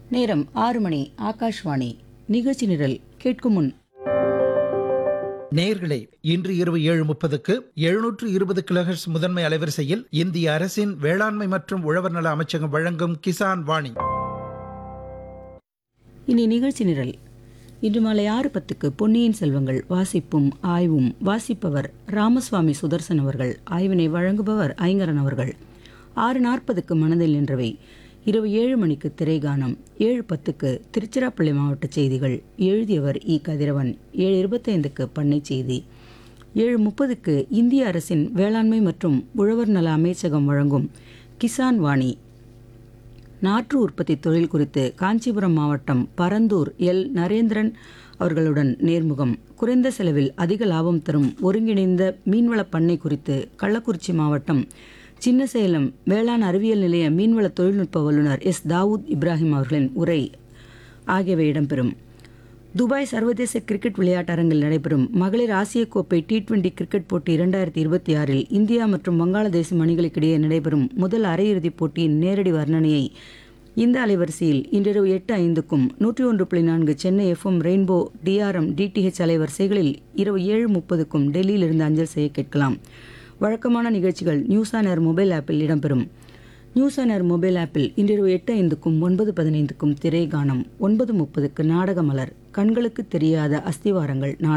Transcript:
நேரம் ஆறு மணி ஆகாஷ்வாணி நிகழ்ச்சி நிரல் கேட்கும் முன் நேயர்களே இன்று இரவு ஏழு முப்பதுக்கு எழுநூற்று இருபது கிலோஹெர்ட்ஸ் முதன்மை அலைவரிசையில் இந்திய அரசின் வேளாண்மை மற்றும் உழவர் நல அமைச்சகம் வழங்கும் கிசான் வாணி இனி நிகழ்ச்சி நிரல் இன்று மாலை ஆறு பத்துக்கு பொன்னியின் செல்வங்கள் வாசிப்பும் ஆய்வும் வாசிப்பவர் ராமசுவாமி சுதர்சன் அவர்கள் ஆய்வினை வழங்குபவர் ஐங்கரன் அவர்கள் ஆறு நாற்பதுக்கு மனதில் நின்றவை இரவு ஏழு மணிக்கு திரைகானம் ஏழு பத்துக்கு திருச்சிராப்பள்ளி மாவட்ட செய்திகள் எழுதியவர் இ கதிரவன் ஏழு இருபத்தைந்துக்கு பண்ணை செய்தி ஏழு முப்பதுக்கு இந்திய அரசின் வேளாண்மை மற்றும் உழவர் நல அமைச்சகம் வழங்கும் கிசான் வாணி நாற்று உற்பத்தி தொழில் குறித்து காஞ்சிபுரம் மாவட்டம் பரந்தூர் எல் நரேந்திரன் அவர்களுடன் நேர்முகம் குறைந்த செலவில் அதிக லாபம் தரும் ஒருங்கிணைந்த மீன்வள பண்ணை குறித்து கள்ளக்குறிச்சி மாவட்டம் சின்னசேலம் வேளாண் அறிவியல் நிலைய மீன்வள தொழில்நுட்ப வல்லுநர் எஸ் தாவூத் இப்ராஹிம் அவர்களின் உரை ஆகியவை இடம்பெறும் துபாய் சர்வதேச கிரிக்கெட் விளையாட்டரங்கில் நடைபெறும் மகளிர் ஆசிய கோப்பை டி டுவெண்டி கிரிக்கெட் போட்டி இரண்டாயிரத்தி இருபத்தி ஆறில் இந்தியா மற்றும் வங்காளதேசம் அணிகளுக்கிடையே நடைபெறும் முதல் அரையிறுதிப் போட்டியின் நேரடி வர்ணனையை இந்த அலைவரிசையில் இன்றிரவு எட்டு ஐந்துக்கும் நூற்றி ஒன்று புள்ளி நான்கு Chennai FM rainbow DRM DTH அலைவரிசைகளில் இரவு ஏழு முப்பதுக்கும் டெல்லியிலிருந்து அஞ்சல் செய்ய கேட்கலாம் வழக்கமான நிகழ்ச்சிகள் நியூஸ் ஆன் ஏர் மொபைல் ஆப்பில் இடம்பெறும் நியூஸ் ஆன் ஏர் மொபைல் ஆப்பில் இன்றிரவு எட்டு ஐந்துக்கும் ஒன்பது பதினைந்துக்கும் திரை கானம் ஒன்பது முப்பதுக்கு நாடக மலர் கண்களுக்கு தெரியாத அஸ்திவாரங்கள்